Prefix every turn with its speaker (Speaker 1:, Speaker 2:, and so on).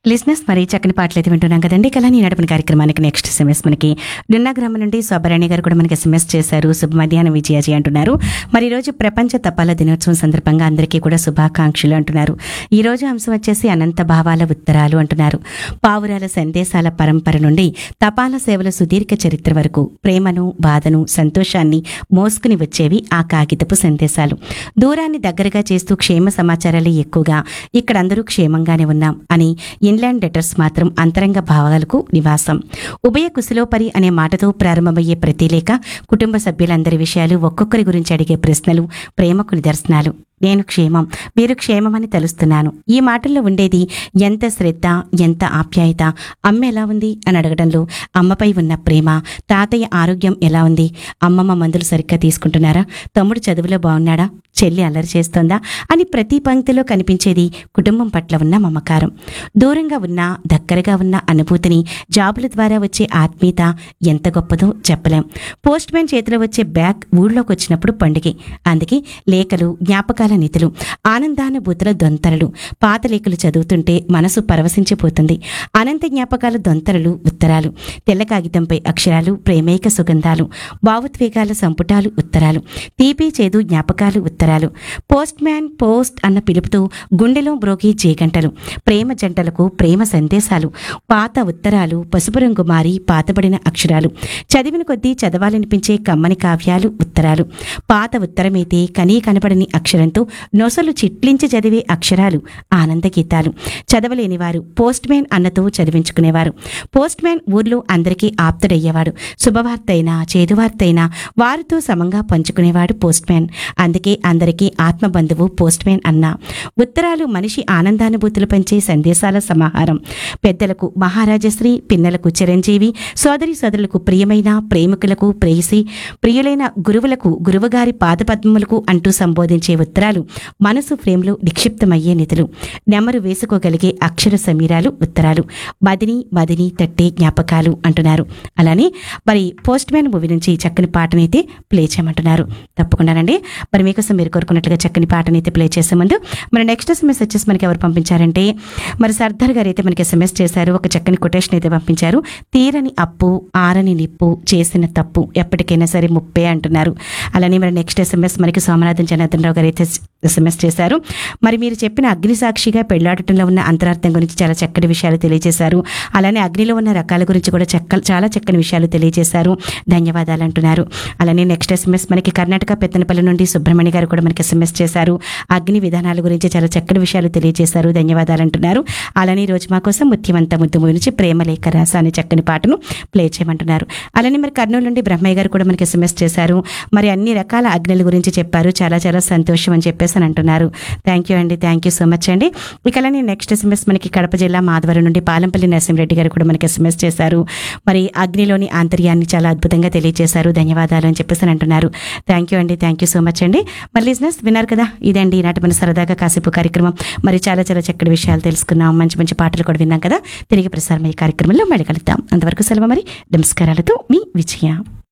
Speaker 1: లిజినెస్ మరి చక్కని పాటలు అయితే వింటున్నాం కదండి కళాని నడిపిన కార్యక్రమానికి నెక్స్ట్ ఎస్ఎంఎస్ మనకి డున్నా గ్రామం నుండి స్వభరణి గారు కూడా మనకి ఎస్ఎంఎస్ చేశారు శుభ మధ్యాహ్నం విజయాజీ అంటున్నారు మరి ఈ రోజు ప్రపంచ తపాలా దినోత్సవం సందర్భంగా అందరికీ కూడా శుభాకాంక్షలు అంటున్నారు ఈ రోజు అంశం వచ్చేసి అనంత భావాల ఉత్తరాలు అంటున్నారు పావురాల సందేశాల పరంపర నుండి తపాలా సేవల సుదీర్ఘ చరిత్ర వరకు ప్రేమను బాధను సంతోషాన్ని మోసుకుని వచ్చేవి ఆ కాగితపు సందేశాలు దూరాన్ని దగ్గరగా చేస్తూ క్షేమ సమాచారాలే ఎక్కువగా ఇక్కడ అందరూ క్షేమంగానే ఉన్నాం అని ఇన్లాండ్ లెటర్స్ మాత్రం అంతరంగ భావాలకు నివాసం ఉభయ కుశలోపరి అనే మాటతో ప్రారంభమయ్యే ప్రతి లేఖ కుటుంబ సభ్యులందరి విషయాలు ఒక్కొక్కరి గురించి అడిగే ప్రశ్నలు ప్రేమకు నిదర్శనాలు నేను క్షేమం మీరు క్షేమమని తెలుస్తున్నాను ఈ మాటల్లో ఉండేది ఎంత శ్రద్ధ ఎంత ఆప్యాయత అమ్మ ఎలా ఉంది అని అడగడంలో అమ్మపై ఉన్న ప్రేమ తాతయ్య ఆరోగ్యం ఎలా ఉంది అమ్మమ్మ మందులు సరిగ్గా తీసుకుంటున్నారా తమ్ముడు చదువులో బాగున్నాడా చెల్లి అల్లరి చేస్తోందా అని ప్రతి పంక్తిలో కనిపించేది కుటుంబం పట్ల ఉన్న మమకారం దూరంగా ఉన్న దగ్గరగా ఉన్న అనుభూతిని జాబుల ద్వారా వచ్చే ఆత్మీయత ఎంత గొప్పదో చెప్పలేం పోస్ట్ మ్యాన్ చేతిలో వచ్చే బ్యాగ్ ఊళ్ళోకి వచ్చినప్పుడు పండుగే అందుకే లేఖలు జ్ఞాపకాల నిధులు ఆనందానుభూతుల దొంతరలు పాత లేఖలు చదువుతుంటే మనసు పరవశించిపోతుంది అనంత జ్ఞాపకాల దొంతరలు ఉత్తరాలు తెల్ల కాగితంపై అక్షరాలు ప్రేమైక సుగంధాలు భావోద్వేగాల సంపుటాలు ఉత్తరాలు తీపి చేదు జ్ఞాపకాలు ఉత్తరాలు పోస్ట్ మ్యాన్ పోస్ట్ అన్న పిలుపుతో గుండెలో బ్రోగి జేగంటలు ప్రేమ జంటలకు ప్రేమ సందేశాలు పాత ఉత్తరాలు పసుపు రంగు మారి పాతబడిన అక్షరాలు చదివిన కొద్దీ చదవాలనిపించే కమ్మని కావ్యాలు ఉత్తరాలు పాత ఉత్తరమైతే కనీ కనపడని అక్షరంతో నొసలు చిట్లించి చదివే అక్షరాలు ఆనంద గీతాలు చదవలేని వారు పోస్ట్ మ్యాన్ అన్నతో చదివించుకునేవారు పోస్ట్ మ్యాన్ ఊర్లో అందరికీ ఆప్తుడయ్యేవాడు శుభవార్త అయినా చేదువార్త అయినా వారితో సమంగా పంచుకునేవాడు పోస్ట్ మ్యాన్ అందుకే అందరికీ ఆత్మబంధువు పోస్ట్ మ్యాన్ అన్నా ఉత్తరాలు మనిషి ఆనందానుభూతులు పంచే సందేశాల సమాహారం పెద్దలకు మహారాజశ్రీ పిన్నలకు చిరంజీవి సోదరి సోదరులకు ప్రియమైన ప్రేమికులకు ప్రేయసి ప్రియులైన గురువులకు గురువుగారి పాదపద్మములకు అంటూ సంబోధించే ఉత్తరాలు మనసు ఫ్రేమ్లో నిక్షిప్తమయ్యే నిధులు నెమరు వేసుకోగలిగే అక్షర సమీరాలు ఉత్తరాలు మదిని మదిని తట్టే జ్ఞాపకాలు అంటున్నారు అలానే మరి పోస్ట్ మ్యాన్ మూవీ నుంచి చక్కని పాటనైతే ప్లే చేయమంటున్నారు తప్పకుండానండి మరి మీకోసం మీరు కోరుకున్నట్లుగా చక్కని పాటనైతే ప్లే చేసే ముందు మరి నెక్స్ట్ ఎస్ఎంఎస్ వచ్చేసి మనకి ఎవరు పంపించారంటే మరి సర్దార్ గారు అయితే మనకి ఎస్ఎంఎస్ చేశారు ఒక చక్కని కొటేషన్ అయితే పంపించారు తీరని అప్పు ఆరని నిప్పు చేసిన తప్పు ఎప్పటికైనా సరే ముప్పే అంటున్నారు అలానే మరి నెక్స్ట్ ఎస్ఎంఎస్ మనకి సోమనాథన్ జనార్దన్ రావు గారు అయితే ఎస్ఎంఎస్ చేశారు మరి మీరు చెప్పిన అగ్ని సాక్షిగా పెళ్లాడటంలో ఉన్న అంతరార్థం గురించి చాలా చక్కటి విషయాలు తెలియజేశారు అలానే అగ్నిలో ఉన్న రకాల గురించి కూడా చక్క చాలా చక్కని విషయాలు తెలియజేశారు ధన్యవాదాలు అంటున్నారు అలానే నెక్స్ట్ ఎస్ఎంఎస్ మనకి కర్ణాటక పెత్తనపల్లి నుండి సుబ్రహ్మణ్య గారు కూడా మనకి ఎస్ఎంఎస్ చేశారు అగ్ని విధానాల గురించి చాలా చక్కటి విషయాలు తెలియజేశారు ధన్యవాదాలు అంటున్నారు అలానే ఈ రోజు మా కోసం ముత్యమంత ముద్దు నుంచి ప్రేమ లేఖ రాస అనే చక్కని పాటను ప్లే చేయమంటున్నారు అలానే మరి కర్నూలు నుండి బ్రహ్మయ్య గారు కూడా మనకి ఎస్ఎంఎస్ చేశారు మరి అన్ని రకాల అగ్నుల గురించి చెప్పారు చాలా చాలా సంతోషం అని చెప్పేసి అని అంటున్నారు థ్యాంక్ యూ అండి థ్యాంక్ యూ సో మచ్ అండి ఇక అలానే నెక్స్ట్ ఎస్ఎంఎస్ మనకి కడప జిల్లా మాధవరం నుండి పాలంపల్లి నరసింహరెడ్డి గారు కూడా మనకి ఎస్ఎంఎస్ చేశారు మరి అగ్నిలోని ఆంతర్యాన్ని చాలా అద్భుతంగా తెలియజేశారు ధన్యవాదాలు అని చెప్పేసి అని అంటున్నారు థ్యాంక్ యూ అండి థ్యాంక్ యూ సో మచ్ అండి మరి లిజినెస్ విన్నారు కదా ఇదండి ఈనాటి మన సరదాగా కాసేపు కార్యక్రమం మరి చాలా చాలా చక్కటి విషయాలు తెలుసుకున్నాం మంచి మంచి పాటలు కూడా విన్నాం కదా తిరిగి ప్రసారం ఈ కార్యక్రమంలో మళ్ళీ కలుద్దాం అంతవరకు సెలవు మరి నమస్కారాలతో మీ విజయ